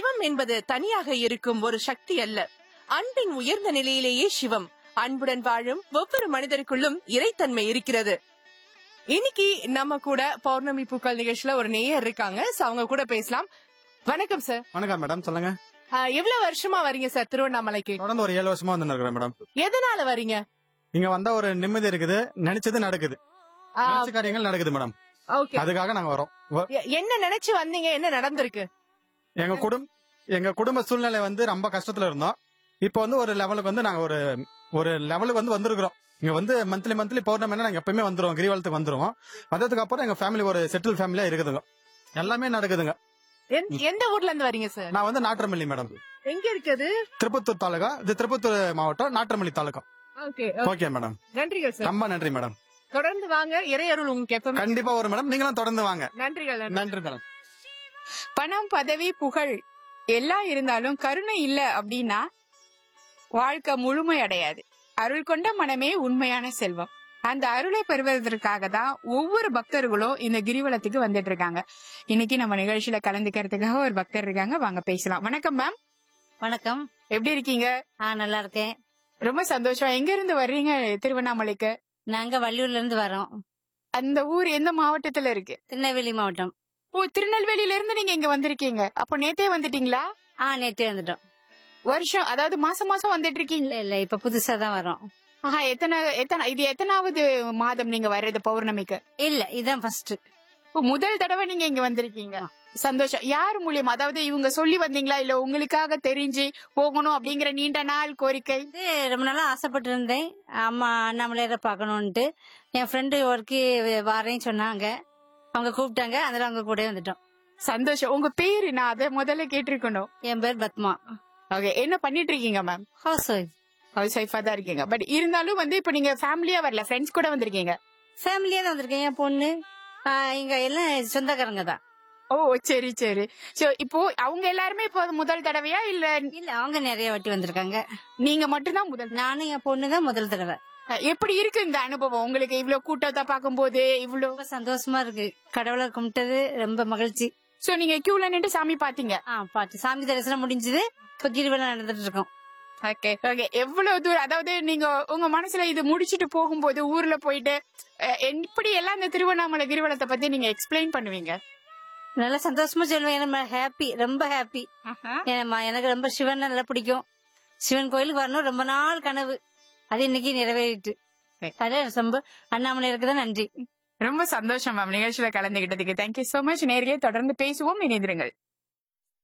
சிவம் என்பது தனியாக இருக்கும் ஒரு சக்தி அல்ல அன்பின் உயர்ந்த நிலையிலேயே சிவம் அன்புடன் வாழும் ஒவ்வொரு மனிதருக்குள்ளும் இறைத்தன்மை இருக்கிறது இன்னைக்கு நம்ம கூட பௌர்ணமி பூக்கள் நிகழ்ச்சியில ஒரு நேயர் இருக்காங்க சோ அவங்க கூட பேசலாம் வணக்கம் சார் வணக்கம் மேடம் சொல்லுங்க ஆஹ் எவ்வளவு வருஷமா வரீங்க சார் திருவண்ணாமலைக்கு தொடர்ந்து ஒரு ஏழு வருஷமா வந்து இருக்கிறேன் மேடம் எதனால வரீங்க இங்க வந்தா ஒரு நிம்மதி இருக்குது நினைச்சது நடக்குது ஆஹ் நினைச்ச காரியங்கள் நடக்குது மேடம் ஓகே அதுக்காக நாங்க வரோம் வ- எ- என்ன நினைச்சு வந்தீங்க என்ன நடந்திருக்கு எங்க குடும்ப எங்க குடும்ப சூழ்நிலை வந்து ரொம்ப கஷ்டத்துல இருந்தோம் இப்போ வந்து ஒரு லெவலுக்கு வந்து நாங்க ஒரு ஒரு லெவலுக்கு வந்து வந்திருக்கிறோம் இங்க வந்து மந்த்லி மந்த்லி பௌர்ணமினா நாங்க எப்பயுமே வந்துருவோம் கிரிவலத்துக்கு வந்துருவோம் வந்ததுக்கு அப்புறம் எங்க ஃபேமிலி ஒரு செட்டில் ஃபேமிலியா இருக்குதுங்க எல்லாமே நடக்குதுங்க எந்த- எந்த ஊர்ல இருந்து வரீங்க சார் நான் வந்து நாற்றமல்லி மேடம் எங்க இருக்குது திருப்பத்தூர் தாலுகா இது திருப்பத்தூர் மாவட்டம் Natrampalli taluka okay okay madam நன்றிகள் சார் ரொம்ப நன்றி மேடம் தொடர்ந்து வாங்க இறையருள் உங்களுக்கு எப்பவுமே கண்டிப்பா வரும் மேடம் நீங்களும் தொடர்ந்து வாங்க நன்றிகள் நன்றி. நன்றி மேடம் பணம் பதவி புகழ் எல்லாம் இருந்தாலும் கருணை இல்ல அப்படின்னா வாழ்க்கை முழுமை அடையாது அருள் கொண்ட மனமே உண்மையான செல்வம் அந்த அருளை பெறுவதற்காக தான் ஒவ்வொரு பக்தர்களும் இந்த கிரிவலத்துக்கு வந்துட்டு இருக்காங்க இன்னைக்கு நம்ம நிகழ்ச்சியில கலந்துக்கிறதுக்காக ஒரு பக்தர் இருக்காங்க வாங்க பேசலாம் வணக்கம் மேம் வணக்கம் எப்படி இருக்கீங்க ஆ நல்லா இருக்கேன் ரொம்ப சந்தோஷம் எங்க இருந்து வர்றீங்க திருவண்ணாமலைக்கு நாங்க வள்ளியூர்ல இருந்து வரோம் அந்த ஊர் எந்த மாவட்டத்துல இருக்கு திருநெல்வேலி மாவட்டம் ஓ திருநெல்வேலியில இருந்து நீங்க இங்க வந்திருக்கீங்க அப்போ நேத்தே வந்துட்டீங்களா ஆ நேற்றே வந்துட்டோம் வருஷம் அதாவது மாசம் மாசம் வந்துட்டு இருக்கீங்க இல்ல இல்ல இப்ப புதுசா தான் வரோம் ஆஹா எத்தனை எத்தனை இது எத்தனாவது மாதம் நீங்க வர்றது பௌர்ணமிக்கு இல்ல இதான் ஃபர்ஸ்ட் இப்போ முதல் தடவை நீங்க இங்க வந்திருக்கீங்க சந்தோஷம் யார் மூலியமா அதாவது இவங்க சொல்லி வந்தீங்களா இல்ல உங்களுக்காக தெரிஞ்சு போகணும் அப்படிங்கிற நீண்ட நாள் கோரிக்கை இது ரொம்ப நாளா ஆசைப்பட்டு இருந்தேன் அம்மா அண்ணாமலையார பார்க்கணும்ட்டு என் ஃப்ரெண்டு ஒர்க்கு வாரேன்னு சொன்னாங்க அவங்க கூப்பிட்டாங்க அதனால அவங்க கூட வந்துட்டோம் சந்தோஷம் உங்க பேரு நான் அதை முதல்ல கேட்டிருக்கணும் என் பேர் பத்மா ஓகே என்ன பண்ணிட்டு இருக்கீங்க மேம் ஹவுஸ் ஒய்ஃப் ஹவுஸ் ஒய்ஃபா தான் இருக்கீங்க பட் இருந்தாலும் வந்து இப்ப நீங்க ஃபேமிலியா வரல ஃப்ரெண்ட்ஸ் கூட வந்திருக்கீங்க ஃபேமிலியா தான் வந்திருக்கேன் என் பொண்ணு ஆ, இங்க எல்லாம் சொந்தக்காரங்க தான் ஓ சரி சரி சோ இப்போ அவங்க எல்லாருமே இப்போ முதல் தடவையா இல்ல இல்ல அவங்க நிறைய வாட்டி வந்திருக்காங்க நீங்க மட்டும்தான் முதல் நானும் என் பொண்ணு தான் முதல் தடவை அஹ் எப்படி இருக்கு இந்த அனுபவம் உங்களுக்கு இவ்வளவு கூட்டத்தை பார்க்கும்போது இவ்வளவு ரொம்ப சந்தோஷமா இருக்கு கடவுளை கும்பிட்டது ரொம்ப மகிழ்ச்சி சோ நீங்க கியூல நின்று சாமி பாத்தீங்க ஆ பாட்டு சாமி தரிசனம் முடிஞ்சது இப்ப கிரிவலம் நடந்துட்டு இருக்கோம் ஓகே ஓகே எவ்வளவு தூரம் அதாவது நீங்க உங்க மனசுல இது முடிச்சிட்டு போகும்போது ஊர்ல போயிட்டு அஹ், எப்படி எல்லாம் இந்த திருவண்ணாமலை கிரிவலத்தை பத்தி நீங்க எக்ஸ்பிளைன் பண்ணுவீங்க நல்ல சந்தோஷமா சொல்லுவேன் ஏன்னா ஹாப்பி ரொம்ப ஹாப்பி எனக்கு ரொம்ப சிவன் நல்லா பிடிக்கும் சிவன் கோயிலுக்கு வரணும் ரொம்ப நாள் கனவு அது இன்னைக்கு நிறைவேறிட்டு அதான் ரொம்ப அண்ணாமலையருக்கு தான் நன்றி ரொம்ப சந்தோஷம் மேம் நிகழ்ச்சியில கலந்துகிட்டதுக்கு தேங்க்யூ சோ மச் நேர்களே தொடர்ந்து பேசுவோம் இணைந்திருங்கள்